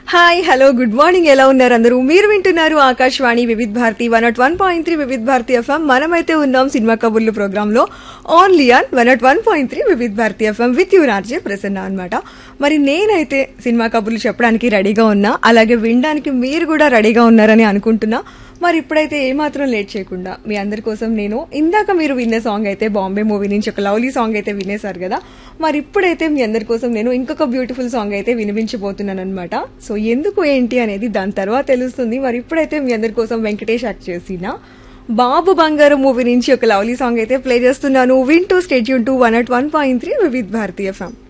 hi hello good morning ఎలా ఉన్నారు అందరూ మీరు వింటున్నారు Akashvani Vividh Bharati one nought one point three Vividh Bharati FM మనమైతే ఉన్నాం సినిమా కబుర్లు ప్రోగ్రామ్ లో only on one nought one point three Vividh Bharati FM with you Raje Prasanna అనమాట మరి నేనైతే సినిమా కబుర్లు చెప్పడానికి రెడీగా ఉన్నా అలాగే వినడానికి మీరు కూడా రెడీగా ఉన్నారని అనుకుంటున్నా మరి ఇప్పుడైతే ఏమాత్రం లేట్ చేయకుండా మీ అందరి కోసం నేను ఇందాక మీరు విన్న సాంగ్ అయితే బాంబే మూవీ నుంచి ఒక లవ్లీ సాంగ్ అయితే వినేశారు కదా మరి ఇప్పుడైతే మీ అందరి కోసం నేను ఇంకొక బ్యూటిఫుల్ సాంగ్ అయితే వినిపించబోతున్నాను అనమాట సో ఎందుకు ఏంటి అనేది దాని తర్వాత తెలుస్తుంది మరి ఇప్పుడైతే మీ అందరి కోసం వెంకటేష్ యాక్ట్ చేసిన బాబు బంగారు మూవీ నుంచి ఒక లవ్లీ సాంగ్ అయితే ప్లే చేస్తున్నాను విన్ టు stay tuned to one at one point three Vividh Bharatiya FM